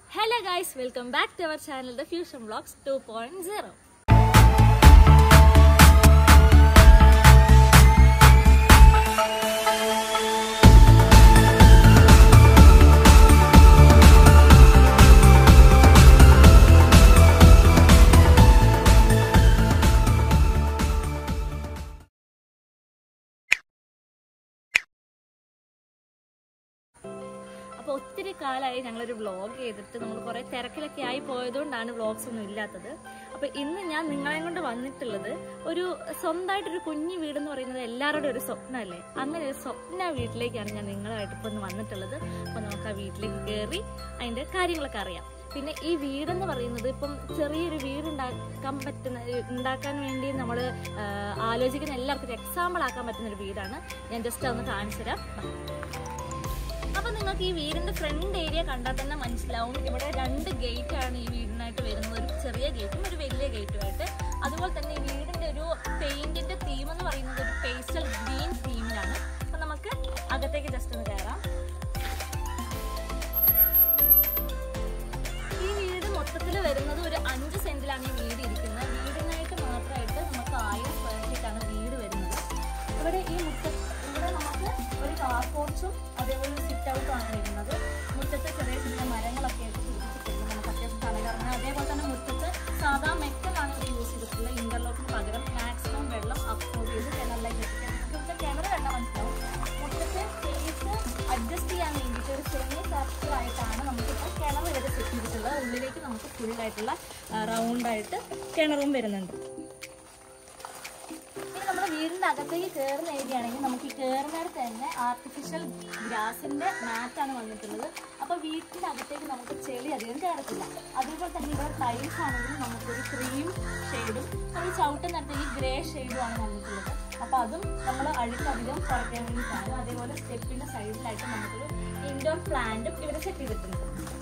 hello guys welcome back to our channel the fusion blogs two point zero അപ്പോൾ ഒത്തിരി കാലമായി ഞങ്ങളൊരു vlog ചെയ്തിട്ട് നമ്മൾ കുറേ തിരക്കിലൊക്കെ ആയി പോയതുകൊണ്ടാണ് വ്ളോഗ്സ് ഒന്നും ഇല്ലാത്തത് അപ്പോൾ ഇന്ന് ഞാൻ നിങ്ങളെയും കൊണ്ട് വന്നിട്ടുള്ളത് ഒരു സ്വന്തമായിട്ടൊരു കുഞ്ഞു വീട് എന്ന് പറയുന്നത് എല്ലാവരുടെയും ഒരു സ്വപ്നമല്ലേ അങ്ങനെ ഒരു സ്വപ്ന വീട്ടിലേക്കാണ് ഞാൻ നിങ്ങളുമായിട്ട് ഇപ്പോൾ ഒന്ന് വന്നിട്ടുള്ളത് അപ്പോൾ നമുക്ക് ആ വീട്ടിലേക്ക് കയറി അതിൻ്റെ കാര്യങ്ങളൊക്കെ അറിയാം പിന്നെ ഈ വീടെന്ന് പറയുന്നത് ഇപ്പം ചെറിയൊരു വീട് ഉണ്ടാക്കാൻ പറ്റുന്ന ഉണ്ടാക്കാൻ വേണ്ടി നമ്മൾ ആലോചിക്കുന്ന എല്ലാവർക്കും ഒരു എക്സാമ്പിൾ ആക്കാൻ പറ്റുന്ന ഒരു വീടാണ് ഞാൻ ജസ്റ്റ് ഒന്ന് കാണിച്ചു തരാം അപ്പൊ നിങ്ങൾക്ക് ഈ വീടിന്റെ ഫ്രണ്ട് ഏരിയ കണ്ടാൽ തന്നെ മനസ്സിലാവും ഇവിടെ രണ്ട് ഗേറ്റ് ആണ് ഈ വീടിനായിട്ട് വരുന്നത് ഒരു ചെറിയ ഗേറ്റും ഒരു വലിയ ഗേറ്റുമായിട്ട് അതുപോലെ തന്നെ ഈ വീടിന്റെ ഒരു പെയിന്റിന്റെ തീം എന്ന് പറയുന്നത് ഒരു പേസ്റ്റൽ ഗ്രീൻ തീമിലാണ് അപ്പൊ നമുക്ക് അകത്തേക്ക് ജസ്റ്റ് ഒന്ന് കയറാം ഈ വീട് മൊത്തത്തിൽ വരുന്നത് ഒരു അഞ്ച് സെന്റിലാണ് ഈ വീട് ഇരിക്കുന്നത് വീടിനായിട്ട് മാത്രമായിട്ട് നമുക്ക് ആയിരം സ്ക്വയർ ഫീറ്റ് ആണ് വീട് വരുന്നത് ഇവിടെ ഈ മുറ്റത്ത് ഇവിടെ നമുക്ക് ഒരു കാർ പോർച്ചും അതേപോലെ ഒരു സിറ്റ് ഔട്ടും ആണ് വരുന്നത് മുറ്റത്ത് ചെറിയ ചെറിയ മരങ്ങളൊക്കെ ആയിട്ട് പിടിപ്പിച്ചിട്ടുണ്ട് നമുക്ക് അത്യാവശ്യം തലകറങ്ങാൻ അതേപോലെ തന്നെ മുറ്റത്ത് സാധാ മെറ്റലാണ് ഇവിടെ യൂസ് ചെയ്തിട്ടുള്ളത് ഇന്റർലോക്കിന് പകരം മാക്സിമം വെള്ളം അബ്സോർബ് ചെയ്ത് കിണറിലേക്ക് എത്തിക്കാൻ ഇവിടുത്തെ കിണർ കണ്ട മനസ്സിലാവും മുറ്റത്ത് സ്പേസ് അഡ്ജസ്റ്റ് ചെയ്യാൻ വേണ്ടിയിട്ട് ഒരു സെമി സർക്കിൾ ആയിട്ടാണ് നമുക്കിപ്പോൾ കിണർ ഇവിടെ സെറ്റ് ചെയ്തിട്ടുള്ളത് ഉള്ളിലേക്ക് നമുക്ക് ഫുള്ളായിട്ടുള്ള റൗണ്ടായിട്ട് കിണറും വരുന്നുണ്ട് ഇനി നമ്മുടെ വീടിന്റെ അകത്തേക്ക് കയറുന്ന ഏരിയ ആണെങ്കിൽ നമുക്ക് ഈ കയറുന്നിടത്ത് തന്നെ ആർട്ടിഫിഷ്യൽ ഗ്രാസിന്റെ മാറ്റാണ് വന്നിട്ടുള്ളത് അപ്പൊ വീട്ടിന്റെ അകത്തേക്ക് നമുക്ക് ചെളി അധികം കയറത്തില്ല അതേപോലെ തന്നെ ഇവിടെ ടൈൽസ് ആണെങ്കിലും നമുക്കൊരു ക്രീം ഷെയ്ഡും നമ്മൾ ചവിട്ടുന്നിടത്തേക്ക് ഗ്രേ ഷെയ്ഡും ആണ് വന്നിട്ടുള്ളത് അപ്പൊ അതും നമ്മൾ അഴുക്കധികം കുറയ്ക്കാൻ വേണ്ടിയിട്ടാണ് അതേപോലെ സ്റ്റെപ്പിന്റെ സൈഡിലായിട്ട് നമുക്കൊരു ഇൻഡോർ പ്ലാന്റും ഇവിടെ സെറ്റ് ചെയ്തിട്ടുണ്ട്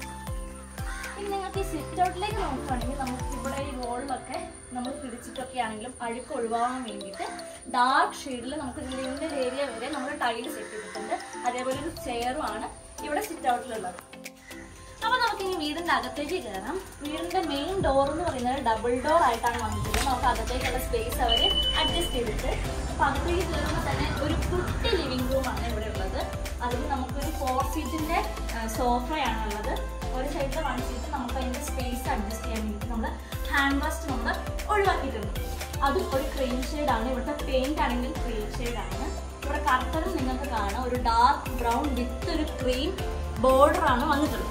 ഇനി നിങ്ങൾക്ക് ഈ സിറ്റ് ഔട്ടിലേക്ക് നോക്കുകയാണെങ്കിൽ നമുക്ക് ഇവിടെ ഈ വോളിലൊക്കെ നമ്മൾ പിടിച്ചിട്ടൊക്കെ ആണെങ്കിലും അഴുക്ക് ഒഴിവാകാൻ വേണ്ടിയിട്ട് ഡാർക്ക് ഷെയ്ഡിൽ നമുക്ക് ലിവിൻ്റെ ഏരിയ വരെ നമ്മൾ ടൈല് സെറ്റ് ചെയ്തിട്ടുണ്ട് അതേപോലെ ഒരു ചെയറും ആണ് ഇവിടെ സിറ്റ് ഔട്ടിലുള്ളത് അപ്പൊ നമുക്ക് ഈ വീടിന്റെ അകത്തേക്ക് കയറാം വീടിന്റെ മെയിൻ ഡോർ എന്ന് പറയുന്നത് ഡബിൾ ഡോർ ആയിട്ടാണ് വന്നിട്ടുള്ളത് നമുക്ക് അകത്തേക്കുള്ള സ്പേസ് അവർ അഡ്ജസ്റ്റ് ചെയ്തിട്ട് അപ്പൊ അകത്തേക്ക് കയറുമ്പോൾ തന്നെ ഒരു കുട്ടി ലിവിംഗ് റൂം ആണ് ഇവിടെ ഉള്ളത് അതിൽ നമുക്കൊരു ഫോർ സീറ്റിന്റെ സോഫയാണ് ഉള്ളത് ഒരു സൈഡിൽ വൺ സീറ്റ് നമുക്ക് അതിന്റെ സ്പേസ് അഡ്ജസ്റ്റ് ചെയ്യാൻ വേണ്ടി നമ്മൾ ഹാൻഡ് റെസ്റ്റ് നമ്മൾ ഒഴിവാക്കിയിട്ടുണ്ട് അതും ഒരു ക്രീം ഷെയ്ഡ് ആണ് ഇവിടുത്തെ പെയിന്റ് ആണെങ്കിൽ ക്രീം ഷെയ്ഡ് ആണ് ഇവിടെ കർട്ടനും നിങ്ങൾക്ക് കാണാം ഒരു ഡാർക്ക് ബ്രൗൺ വിത്ത് ഒരു ക്രീം ബോർഡർ ആണ് വന്നിട്ടുള്ളത്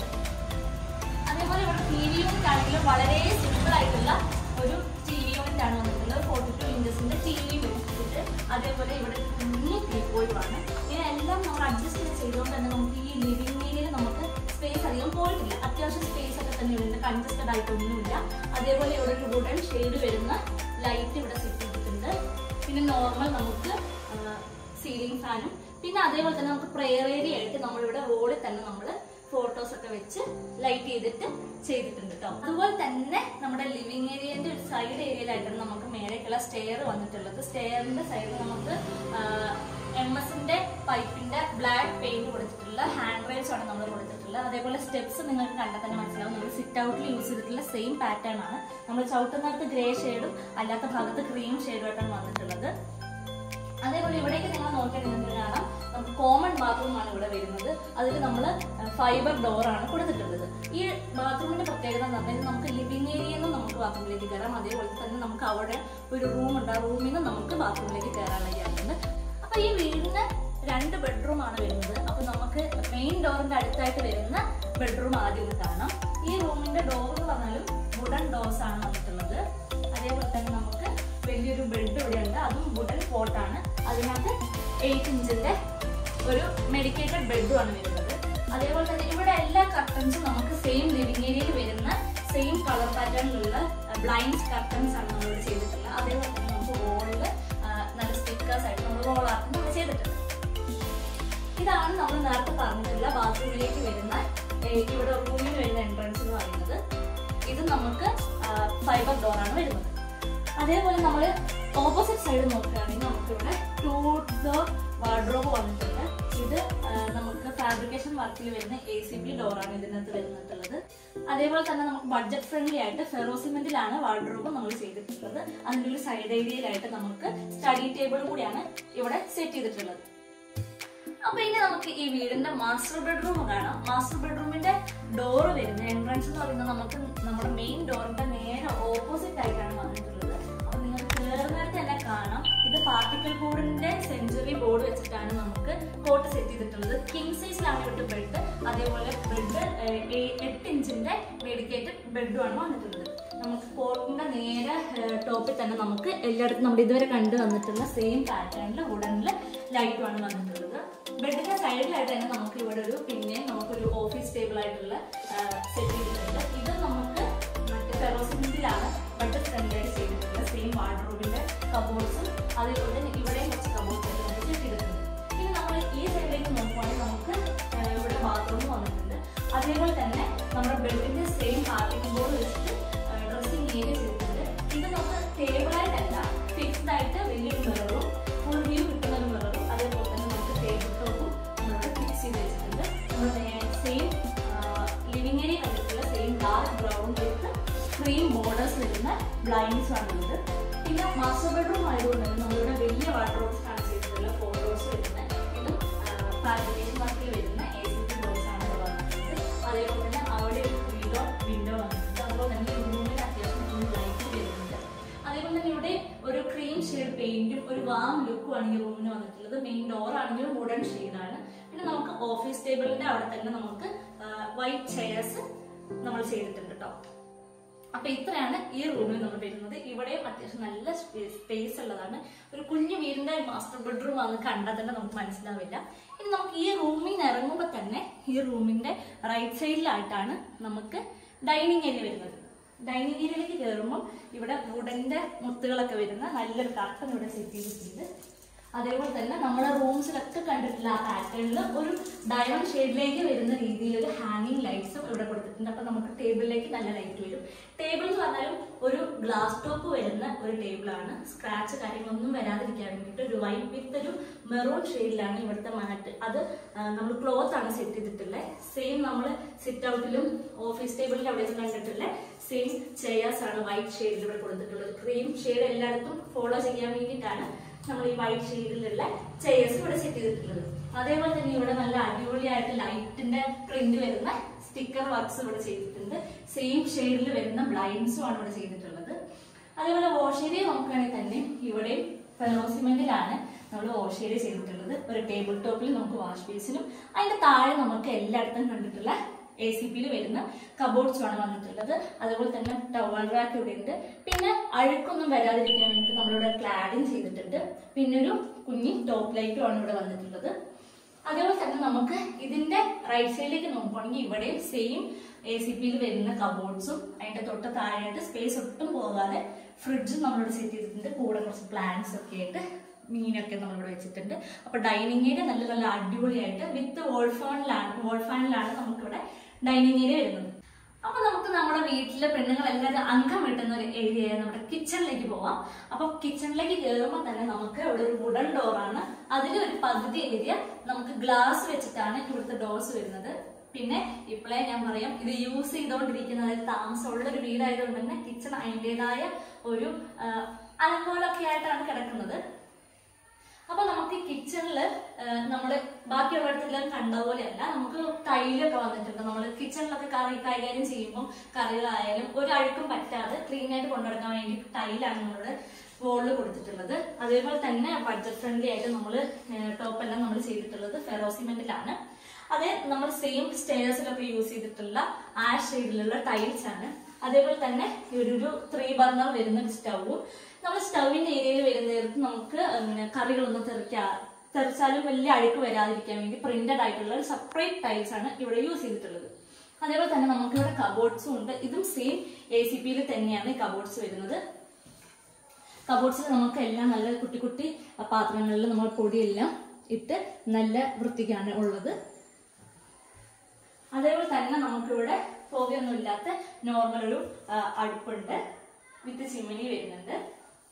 അതേപോലെ ഇവിടെ ടി വി യൂണിറ്റ് ആണെങ്കിലും വളരെ സിമ്പിൾ ആയിട്ടുള്ള ഒരു ടി വി യൂണിറ്റ് ആണ് വന്നിട്ടുള്ളത് ഫോർട്ടി ടു ഇഞ്ചസിന്റെ ടി വി വെച്ചിട്ട് അതേപോലെ ഇവിടെ കുഞ്ഞു ടീപ്പോയുമാണ് ഇതിനെല്ലാം നമ്മൾ അഡ്ജസ്റ്റ് ചെയ്തുകൊണ്ട് തന്നെ നമുക്ക് ഈ ലിവിംഗ് ഏരിയയിൽ നമുക്ക് സ്പേസ് അധികം പോയിട്ടില്ല അത്യാവശ്യം സ്പേസ് ഒക്കെ തന്നെ ഉണ്ട് കൺജസ്റ്റഡ് ആയിട്ടൊന്നുമില്ല അതേപോലെ ഇവിടെ ഒരു വുഡൻ ഷെയ്ഡ് വരുന്ന ലൈറ്റ് ഇവിടെ സെറ്റ് ചെയ്തിട്ടുണ്ട് പിന്നെ നോർമൽ നമുക്ക് സീലിംഗ് ഫാനും പിന്നെ അതേപോലെ തന്നെ നമുക്ക് പ്രെയർ ഏരിയ ആയിട്ട് നമ്മളിവിടെ റോഡിൽ തന്നെ നമ്മൾ ഫോട്ടോസ് ഒക്കെ വെച്ച് ലൈറ്റ് ചെയ്തിട്ട് ചെയ്തിട്ടുണ്ട് കേട്ടോ അതുപോലെ തന്നെ നമ്മുടെ ലിവിംഗ് ഏരിയന്റെ ഒരു സൈഡ് ഏരിയയിലായിട്ടാണ് നമുക്ക് മേലേക്കുള്ള സ്റ്റെയർ വന്നിട്ടുള്ളത് സ്റ്റെയറിന്റെ സൈഡിൽ നമുക്ക് എം എസിന്റെ പൈപ്പിന്റെ ബ്ലാക്ക് പെയിന്റ് കൊടുത്തിട്ടുള്ള ഹാൻഡ് റൈൽസ് ആണ് നമ്മൾ കൊടുത്തിട്ടുള്ളത് അതേപോലെ സ്റ്റെപ്സ് നിങ്ങൾക്ക് കണ്ടാൽ തന്നെ മനസ്സിലാവും നമ്മൾ സിറ്റ് ഔട്ടിൽ യൂസ് ചെയ്തിട്ടുള്ള സെയിം പാറ്റേൺ ആണ് നമ്മൾ ചവിട്ടുന്നിടത്ത് ഗ്രേ ഷെയ്ഡും അല്ലാത്ത ഭാഗത്ത് ക്രീം ഷെയ്ഡും ആയിട്ടാണ് വന്നിട്ടുള്ളത് അതേപോലെ ഇവിടേക്ക് നിങ്ങൾ നോക്കിയാൽ നിങ്ങൾക്ക് കാണാം നമുക്ക് കോമൺ ബാത്റൂം ആണ് ഇവിടെ വരുന്നത് അതിൽ നമ്മൾ ഫൈബർ ഡോർ ആണ് കൊടുത്തിട്ടുള്ളത് ഈ ബാത്റൂമിന്റെ പ്രത്യേകത എന്ന് പറഞ്ഞാൽ നമുക്ക് ലിവിംഗ് ഏരിയയിൽ നിന്നും നമുക്ക് ബാത്റൂമിലേക്ക് കയറാം അതേപോലെ തന്നെ നമുക്ക് അവിടെ ഒരു റൂം ഉണ്ട് ആ റൂമിൽ നിന്ന് നമുക്ക് ബാത്റൂമിലേക്ക് കയറാനുള്ള ഗ്യാപ്പുണ്ട് അപ്പൊ ഈ വീടിന് രണ്ട് ബെഡ്റൂം ആണ് വരുന്നത് അപ്പൊ നമുക്ക് മെയിൻ ഡോറിന്റെ അടുത്തായിട്ട് വരുന്ന ബെഡ്റൂം ആദ്യം ഒന്ന് കാണാം ഈ റൂമിന്റെ ഡോർ എന്ന് പറഞ്ഞാലും വുഡൻ ഡോർസ് ആണ് വന്നിട്ടുള്ളത് അതേപോലെ തന്നെ നമുക്ക് വലിയൊരു ബെഡ് ഇവിടെ ഉണ്ട് അതും വുഡൻ പോട്ടാണ് അതിനകത്ത് എയ്റ്റ് ഇഞ്ചിന്റെ ഒരു മെഡിക്കേറ്റഡ് ബെഡും ആണ് വരുന്നത് അതേപോലെ തന്നെ ഇവിടെ എല്ലാ കർട്ടൻസും നമുക്ക് സെയിം ലിവിംഗ് ഏരിയയിൽ വരുന്ന സെയിം കളർ പാറ്റേണിലുള്ള ബ്ലൈൻഡ് കർട്ടൻസ് ആണ് നമ്മൾ ചെയ്തിട്ടുള്ളത് അതേപോലെ തന്നെ നമുക്ക് വോളിൽ നല്ല സ്റ്റിക്കേഴ്സ് ആയിട്ട് നമ്മൾ റോൾ ആക്കി നമ്മൾ ചെയ്തിട്ടുണ്ട് ഇതാണ് നമ്മൾ നേരത്തെ പറഞ്ഞിട്ടുള്ള ബാത്റൂമിലേക്ക് വരുന്ന ഏ, ഇവിടെ റൂമിൽ വരുന്ന എൻട്രൻസ് എന്ന് പറയുന്നത് ഇത് നമുക്ക് ഫൈബർ ഡോർ ആണ് വരുന്നത് അതേപോലെ നമ്മൾ ഓപ്പോസിറ്റ് സൈഡ് നോക്കുകയാണെങ്കിൽ നമുക്കിവിടെ ടൂ ഡോർ വാർഡ്രോബ് വന്നിട്ടുണ്ട് ഇത് ആ, നമുക്ക് ഫാബ്രിക്കേഷൻ വർക്കിൽ വരുന്ന എ സി ബി ഡോറാണ് ഇതിനകത്ത് വരുന്നിട്ടുള്ളത് അതേപോലെ തന്നെ നമുക്ക് ബഡ്ജറ്റ് ഫ്രണ്ട്ലി ആയിട്ട് ഫെറോസിമെന്റിലാണ് വാർഡ്രോബ് നമ്മൾ ചെയ്തിട്ടുള്ളത് അതിന്റെ ഒരു സൈഡ് ഏരിയയിലായിട്ട് നമുക്ക് സ്റ്റഡി ടേബിളും കൂടിയാണ് ഇവിടെ സെറ്റ് ചെയ്തിട്ടുള്ളത് അപ്പൊ ഇനി നമുക്ക് ഈ വീടിന്റെ മാസ്റ്റർ ബെഡ്റൂം കാണാം മാസ്റ്റർ ബെഡ്റൂമിന്റെ ഡോർ വരുന്ന എൻട്രൻസ് എന്ന് പറയുന്നത് നമുക്ക് നമ്മുടെ മെയിൻ ഡോറിന്റെ നേരെ ഓപ്പോസിറ്റ് ആയിട്ടാണ് വന്നിട്ടുള്ളത് അപ്പൊ നിങ്ങൾക്ക് കയറുന്നിടത്ത് തന്നെ കാണാം ഇത് പാർട്ടിക്കൽ ബോർഡിന്റെ സെഞ്ചുറി ബോർഡ് വെച്ചിട്ടാണ് നമുക്ക് കോട്ട് സെറ്റ് ചെയ്തിട്ടുള്ളത് കിങ് സൈസിലാണ് ഇവിടെ ബെഡ് അതേപോലെ ബെഡ് എട്ട് ഇഞ്ചിന്റെ മെഡിക്കേറ്റഡ് ബെഡുമാണ് വന്നിട്ടുള്ളത് നമുക്ക് കോട്ടിന്റെ നേരെ ടോപ്പിൽ തന്നെ നമുക്ക് എല്ലായിടത്തും നമ്മുടെ ഇതുവരെ കണ്ടു വന്നിട്ടുള്ള സെയിം പാറ്റേണിൽ വുഡനിൽ ലൈറ്റുമാണ് വന്നിട്ടുള്ളത് ബെഡിന്റെ സൈഡിലായിട്ട് തന്നെ നമുക്ക് ഇവിടെ ഒരു പിന്നെ നമുക്കൊരു ഓഫീസ് ടേബിൾ ആയിട്ടുള്ള സെറ്റ് ചെയ്തിട്ടുണ്ട് ഇത് നമുക്ക് മറ്റേ ഫെറോസിമെന്റിലാണ് ബഡ് ഫ്രണ്ടിലായിട്ട് ചെയ്തിട്ടുള്ളത് സെയിം വാർഡ്രോബിന്റെ കബോർഡ്സും അതേപോലെ തന്നെ ഇവിടെയും കുറച്ച് കബോർഡ്സ് നമുക്ക് സെറ്റ് ചെയ്തിട്ടുണ്ട് ഇനി നമ്മൾ ഈ സൈഡിലേക്ക് നോക്കുവാണെങ്കിൽ നമുക്ക് ആ, ഇവിടെ ബാത്റൂം വന്നിട്ടുണ്ട് അതേപോലെ തന്നെ നമ്മുടെ ബെഡിന്റെ സെയിം പാർട്ടിംഗ് ബോർഡ് വെച്ചിട്ട് ഡ്രസ്സിംഗ് ഏരിയ ചെയ്തിട്ടുണ്ട് ഇത് നമുക്ക് ടേബിളായിട്ടല്ല ഫിക്സ്ഡ് ആയിട്ട് വലിയൊരു മിററും ഫുൾ വ്യൂ കിട്ടുന്ന ഒരു മിററും അതേപോലെ തന്നെ നമുക്ക് ടേബിൾ ടോപ്പും നമ്മളിവിടെ ഫിക്സ് ചെയ്ത് വെച്ചിട്ടുണ്ട് നമ്മുടെ സെയിം ലിവിംഗ് ഏരിയ കണ്ടിട്ടുള്ള same dark brown with cream borders വരുന്ന ബ്ലൈൻഡ്സ് ആണുള്ളത് പിന്നെ മാസ്റ്റർ ബെഡ്റൂം ആയതുകൊണ്ട് തന്നെ നമ്മളിവിടെ വലിയ വാർഡ്രോബ്സ് ആണ് ചെയ്തിട്ടുള്ള ഫോട്ടോസ് വരുന്ന ഇതും ഫാബ്രിക്കേഷൻ വർക്കിൽ വരുന്ന എ സി പി ഡോർസ് ആണ് ഇവിടെ വന്നിട്ടുള്ളത് അതേപോലെ തന്നെ അവിടെ ഒരു വിൻഡോ വിൻഡോ വന്നിട്ടുണ്ട് അതുപോലെ തന്നെ ഈ റൂമിൽ അത്യാവശ്യം ലൈറ്റ് വരുന്നുണ്ട് അതേപോലെ തന്നെ ഇവിടെ ഒരു ക്രീം ഷെയ്ഡ് പെയിന്റും ഒരു വാം ലുക്കും ആണ് ഈ റൂമിന് വന്നിട്ടുള്ളത് മെയിൻ ഡോർ ആണെങ്കിലും വുഡൻ ഷെയ്ഡാണ് പിന്നെ നമുക്ക് ഓഫീസ് ടേബിളിന്റെ അവിടെ തന്നെ നമുക്ക് വൈറ്റ് ചെയർസ് നമ്മൾ ചെയ്തിട്ടുണ്ട് കേട്ടോ അപ്പൊ ഇത്രയാണ് ഈ റൂമിൽ നമ്മൾ വരുന്നത് ഇവിടെയും അത്യാവശ്യം നല്ല സ്പേസ് ഉള്ളതാണ് ഒരു കുഞ്ഞു വീടിന്റെ മാസ്റ്റർ ബെഡ്റൂം ആണെന്ന് കണ്ടാൽ തന്നെ നമുക്ക് മനസ്സിലാവില്ല ഇനി നമുക്ക് ഈ റൂമിൽ നിന്ന് ഇറങ്ങുമ്പോൾ തന്നെ ഈ റൂമിന്റെ റൈറ്റ് സൈഡിലായിട്ടാണ് നമുക്ക് ഡൈനിങ് ഏരിയ വരുന്നത് ഡൈനിങ് ഏരിയയിലേക്ക് കയറുമ്പോൾ ഇവിടെ വുഡന്റെ മുത്തുകളൊക്കെ വരുന്ന നല്ലൊരു കർട്ടൻ ഇവിടെ സെറ്റ് ചെയ്തിട്ടുണ്ട് അതേപോലെ തന്നെ നമ്മുടെ റൂംസിലൊക്കെ കണ്ടിട്ടുള്ള ആ പാറ്റേണിൽ ഒരു ഡയമണ്ട് ഷെയ്ഡിലേക്ക് വരുന്ന രീതിയിൽ ഒരു ഹാങ്ങിങ് ലൈറ്റ്സും ഇവിടെ കൊടുത്തിട്ടുണ്ട് അപ്പൊ നമുക്ക് ടേബിളിലേക്ക് നല്ല ലൈറ്റ് വരും ടേബിൾ എന്ന് പറഞ്ഞാലും ഒരു ഗ്ലാസ് ടോപ്പ് വരുന്ന ഒരു ടേബിളാണ് സ്ക്രാച്ച് കാര്യങ്ങളൊന്നും വരാതിരിക്കാൻ വേണ്ടിയിട്ട് ഒരു വൈറ്റ് വിത്ത് ഒരു മെറൂൺ ഷെയ്ഡിലാണ് ഇവിടുത്തെ മാറ്റ് അത് നമ്മൾ ക്ലോത്ത് ആണ് സെറ്റ് ചെയ്തിട്ടുള്ളത് സെയിം നമ്മൾ സിറ്റ് ഔട്ടിലും ഓഫീസ് ടേബിളിലും അവിടെ കണ്ടിട്ടുള്ള സെയിം ചെയർസ് ആണ് വൈറ്റ് ഷെയ്ഡിൽ ഇവിടെ കൊടുത്തിട്ടുള്ളത് ക്രീം ഷെയ്ഡ് എല്ലായിടത്തും ഫോളോ ചെയ്യാൻ വേണ്ടിയിട്ടാണ് നമ്മൾ ഈ വൈറ്റ് ഷെയ്ഡിലുള്ള ചെയർസ് ഇവിടെ സെറ്റ് ചെയ്തിട്ടുള്ളത് അതേപോലെ തന്നെ ഇവിടെ നല്ല അടിപൊളിയായിട്ട് ലൈറ്റിന്റെ പ്രിന്റ് വരുന്ന സ്റ്റിക്കർ വർക്ക്സ് ഇവിടെ ചെയ്തിട്ടുണ്ട് സെയിം ഷെയ്ഡിൽ വരുന്ന ബ്ലൈൻഡ്സും ആണ് ഇവിടെ ചെയ്തിട്ടുള്ളത് അതേപോലെ വാഷ് ഏരിയ നോക്കുകയാണെങ്കിൽ തന്നെ ഇവിടെ ഫെറോസിമെന്റിലാണ് നമ്മൾ വാഷ് ഏരിയ ചെയ്തിട്ടുള്ളത് ഒരു ടേബിൾ ടോപ്പിൽ നമുക്ക് വാഷ് ബേസിനും അതിന്റെ താഴെ നമുക്ക് എല്ലായിടത്തും കണ്ടിട്ടുള്ള എ സി പിയിൽ വരുന്ന കബോർഡ്സും ആണ് വന്നിട്ടുള്ളത് അതുപോലെ തന്നെ ടവൽ റാക്ക് ഇവിടെ ഉണ്ട് പിന്നെ അഴുക്കൊന്നും വരാതിരിക്കാൻ വേണ്ടി നമ്മളിവിടെ ക്ലാഡിങ് ചെയ്തിട്ടുണ്ട് പിന്നെ ഒരു കുഞ്ഞി ടോപ്പ് ലൈറ്റും ആണ് ഇവിടെ വന്നിട്ടുള്ളത് അതേപോലെ തന്നെ നമുക്ക് ഇതിന്റെ റൈറ്റ് സൈഡിലേക്ക് നോക്കുകയാണെങ്കിൽ ഇവിടെയും സെയിം എ സി പിയിൽ വരുന്ന കബോർഡ്സും അതിന്റെ തൊട്ട് താഴെയായിട്ട് സ്പേസ് ഒട്ടും പോകാതെ ഫ്രിഡ്ജും നമ്മളിവിടെ സെറ്റ് ചെയ്തിട്ടുണ്ട് കൂടെ കുറച്ച് പ്ലാന്റ്സ് ഒക്കെ ആയിട്ട് മീനൊക്കെ നമ്മളിവിടെ വെച്ചിട്ടുണ്ട് അപ്പൊ ഡൈനിങ് ഏരിയ നല്ല നല്ല അടിപൊളിയായിട്ട് വിത്ത് വോൾ ഫാനിലാണ് വോൾ ഫാനിലാണ് നമുക്കിവിടെ ഡൈനിങ് ഏരിയ വരുന്നത് അപ്പൊ നമുക്ക് നമ്മുടെ വീട്ടിലെ പെണ്ണുങ്ങൾ എല്ലാവരും അംഗം വെട്ടുന്ന ഒരു ഏരിയ നമ്മുടെ കിച്ചണിലേക്ക് പോവാം അപ്പൊ കിച്ചണിലേക്ക് കയറുമ്പോൾ തന്നെ നമുക്ക് ഇവിടെ ഒരു വുഡൻ ഡോറാണ് അതിൽ ഒരു പകുതി ഏരിയ നമുക്ക് ഗ്ലാസ് വെച്ചിട്ടാണ് ഇവിടുത്തെ ഡോർസ് വരുന്നത് പിന്നെ ഇപ്പോഴേ ഞാൻ പറയാം ഇത് യൂസ് ചെയ്തുകൊണ്ടിരിക്കുന്ന അതായത് താമസമുള്ള ഒരു വീടായതുകൊണ്ട് തന്നെ കിച്ചൺ അതിൻ്റെതായ ഒരു ആ, അലങ്കോലൊക്കെ ആയിട്ടാണ് കിടക്കുന്നത് അപ്പൊ നമുക്ക് കിച്ചണില് നമ്മള് ബാക്കിയുള്ളിടത്തെല്ലാം കണ്ട പോലെയല്ല നമുക്ക് ടൈലൊക്കെ വന്നിട്ടുണ്ട് നമ്മൾ കിച്ചണിലൊക്കെ കറി കൈകാര്യം ചെയ്യുമ്പോൾ കറികളായാലും ഒരു അഴുക്കും പറ്റാതെ ക്ലീൻ ആയിട്ട് കൊണ്ടുനടക്കാൻ വേണ്ടി ടൈലാണ് നമ്മുടെ വോളിൽ കൊടുത്തിട്ടുള്ളത് അതേപോലെ തന്നെ ബഡ്ജറ്റ് ഫ്രണ്ട്ലി ആയിട്ട് നമ്മൾ ടോപ്പ് എല്ലാം നമ്മൾ ചെയ്തിട്ടുള്ളത് ഫെറോസിമെന്റിലാണ് അത് നമ്മൾ സെയിം സ്റ്റേഴ്സിലൊക്കെ യൂസ് ചെയ്തിട്ടുള്ള ആ ഷെയ്ഡിലുള്ള ടൈൽസ് ആണ് അതേപോലെ തന്നെ ഒരു ഒരു ത്രീ ബർണർ വരുന്ന ഒരു സ്റ്റൗവും നമ്മൾ സ്റ്റൗവിന്റെ ഏരിയയിൽ വരുന്നിടത്ത് നമുക്ക് ഇങ്ങനെ കറികളൊന്നും തെറിക്കാ തെറിച്ചാലും വലിയ അഴുക്ക് വരാതിരിക്കാൻ വേണ്ടി പ്രിന്റഡ് ആയിട്ടുള്ള ഒരു സെപ്പറേറ്റ് ടൈൽസ് ആണ് ഇവിടെ യൂസ് ചെയ്തിട്ടുള്ളത് അതേപോലെ തന്നെ നമുക്ക് ഇവിടെ കബോർഡ്സും ഉണ്ട് ഇതും സെയിം എ സി പിയിൽ തന്നെയാണ് ഈ കബോർഡ്സ് വരുന്നത് കബോർഡ്സിൽ നമുക്ക് എല്ലാം നല്ല കുട്ടി കുട്ടി പാത്രങ്ങളിൽ നമ്മൾ പൊടിയെല്ലാം ഇട്ട് നല്ല വൃത്തിക്കാണ് ഉള്ളത് അതേപോലെ തന്നെ നമുക്കിവിടെ പുകയൊന്നും ഇല്ലാത്ത നോർമൽ ഒരു ആ, അടുപ്പുണ്ട് വിത്ത് ചിമ്മിനി വരുന്നുണ്ട്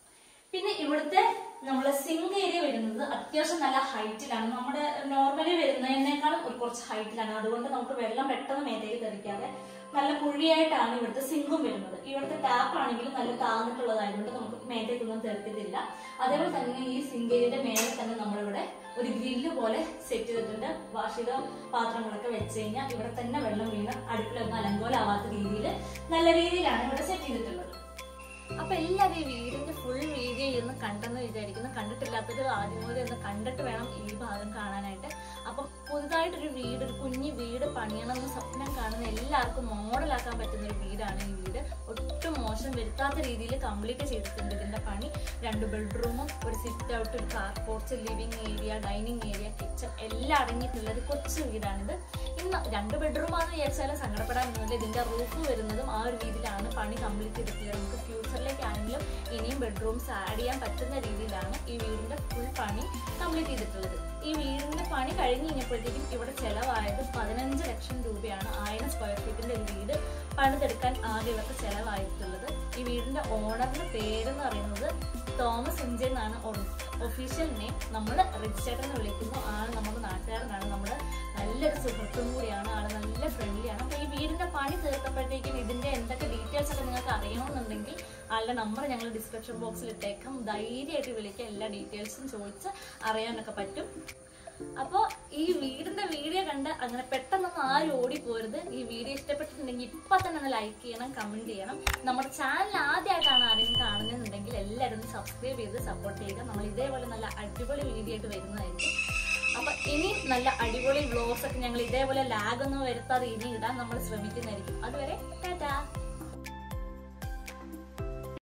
പിന്നെ ഇവിടുത്തെ നമ്മളെ സിങ്ക് ഏരിയ വരുന്നത് അത്യാവശ്യം നല്ല ഹൈറ്റിലാണ് നമ്മുടെ നോർമലി വരുന്നതിനേക്കാളും ഒരു കുറച്ച് ഹൈറ്റിലാണ് അതുകൊണ്ട് നമുക്ക് വെള്ളം പെട്ടെന്ന് മേലേക്ക് തെറിക്കാതെ നല്ല കുഴിയായിട്ടാണ് ഇവിടുത്തെ സിങ്കും വരുന്നത് ഇവിടുത്തെ ടാപ്പ് ആണെങ്കിലും നല്ല താന്നിട്ടുള്ളതായതുകൊണ്ട് നമുക്ക് മേത്തേക്കൊന്നും തെറിക്കത്തില്ല അതേപോലെ തന്നെ ഈ സിങ്ക് ഏരിയയുടെ മേലെ തന്നെ നമ്മളിവിടെ ഒരു ഗ്രില്ല് പോലെ സെറ്റ് ചെയ്തിട്ടുണ്ട് വാർഷിക പാത്രങ്ങളൊക്കെ വെച്ച് കഴിഞ്ഞാൽ ഇവിടെ തന്നെ വെള്ളം വീണ് അടുക്കളൊന്നും അലങ്കോലാവാത്ത രീതിയിൽ നല്ല രീതിയിലാണ് ഇവിടെ സെറ്റ് ചെയ്തിട്ടുള്ളത് അപ്പൊ എല്ലാവരും ഈ വീടിന്റെ ഫുൾ വീഡിയോ ഇരുന്ന് കണ്ടെന്ന് വിചാരിക്കുന്നു കണ്ടിട്ടില്ലാത്തവർ ആദ്യം മുതൽ ഒന്ന് കണ്ടിട്ട് വേണം ഈ ഭാഗം കാണാനായിട്ട് അപ്പൊ പുതുതായിട്ടൊരു വീട് ഒരു കുഞ്ഞു വീട് പണിയണമെന്ന് സ്വപ്നം കാണുന്ന എല്ലാവർക്കും മോഡലാക്കാൻ പറ്റുന്ന ഒരു വീടാണ് ഈ വീട് ഒട്ടും മോശം വരുത്താത്ത രീതിയിൽ കംപ്ലീറ്റ് ചെയ്തിട്ടുണ്ട് ഇതിന്റെ പണി രണ്ട് ബെഡ്റൂമും ഒരു സിറ്റ് ഔട്ട് ഒരു car porch living area dining area kitchen എല്ലാം അടങ്ങിയിട്ടുള്ള ഒരു കൊച്ചു വീടാണിത് ഇന്ന് രണ്ട് ബെഡ്റൂമാണെന്ന് വിചാരിച്ചാലും സങ്കടപ്പെടാനൊന്നുമില്ല ഇതിന്റെ റൂഫ് വരുന്നതും ആ ഒരു രീതിയിലാണ് പണി കംപ്ലീറ്റ് ചെയ്തിട്ടുള്ളത് നമുക്ക് ഫ്യൂച്ചറിലേക്കാണെങ്കിലും ഇനിയും ബെഡ്റൂംസ് ആഡ് ചെയ്യാൻ പറ്റുന്ന രീതിയിലാണ് ഈ വീടിന്റെ ഫുൾ പണി കംപ്ലീറ്റ് ചെയ്തിട്ടുള്ളത് ഈ വീടിന്റെ പണി കഴിഞ്ഞ് കഴിഞ്ഞപ്പോഴത്തേക്കും ഇവിടെ ചെലവായത് പതിനഞ്ച് ലക്ഷം രൂപയാണ് ആയിരം സ്ക്വയർ ഫീറ്റിന്റെ ഒരു വീട് പണിതെടുക്കാൻ ആകെ ഇവർക്ക് ചെലവായിട്ടുള്ളത് ഈ വീടിന്റെ ഓണറിന്റെ പേരെന്ന് പറയുന്നത് തോമസ് ഇഞ്ചെ എന്നാണ് ഒഫീഷ്യൽ നെയിം നമ്മൾ രജിസ്റ്റേഡ് എന്ന് വിളിക്കുന്നു ആള് നമ്മുടെ നാട്ടുകാരനാണ് നമ്മുടെ നല്ലൊരു സുഹൃത്തും കൂടിയാണ് ആള് നല്ല ഫ്രണ്ട്ലിയാണ് അപ്പൊ ഈ വീടിന്റെ പണി തീർത്തപ്പോഴത്തേക്കും ഇതിന്റെ എന്തൊക്കെ ഡീറ്റെയിൽസ് ഒക്കെ നിങ്ങൾക്ക് അറിയണമെന്നുണ്ടെങ്കിൽ ആളുടെ നമ്പർ ഞങ്ങൾ ഡിസ്ക്രിപ്ഷൻ ബോക്സിൽ ഇട്ടേക്കാം ധൈര്യമായിട്ട് വിളിക്കുക എല്ലാ ഡീറ്റെയിൽസും ചോദിച്ച് അറിയാനൊക്കെ പറ്റും അപ്പോൾ ഈ വീടിന്റെ വീഡിയോ കണ്ട് അങ്ങനെ പെട്ടെന്നൊന്നും ആരും ഓടിപ്പോരുത് ഈ വീഡിയോ ഇഷ്ടപ്പെട്ടിട്ടുണ്ടെങ്കിൽ ഇപ്പൊ തന്നെ ഒന്ന് ലൈക്ക് ചെയ്യണം കമന്റ് ചെയ്യണം നമ്മുടെ ചാനൽ ആദ്യമായിട്ടാണ് ആരെങ്കിലും കാണുന്നതെന്നുണ്ടെങ്കിൽ എല്ലാവരും ഒന്ന് സബ്സ്ക്രൈബ് ചെയ്ത് സപ്പോർട്ട് ചെയ്യുക നമ്മൾ ഇതേപോലെ നല്ല അടിപൊളി വീഡിയോ ആയിട്ട് വരുന്നതായിരിക്കും അപ്പൊ ഇനി നല്ല അടിപൊളി വ്ലോഗ്സ് ഒക്കെ ഞങ്ങൾ ഇതേപോലെ ലാഗ് ഒന്നും വരുത്താതെ ഇനി ഇടാൻ നമ്മൾ ശ്രമിക്കുന്നതായിരിക്കും അതുവരെ ടാറ്റാ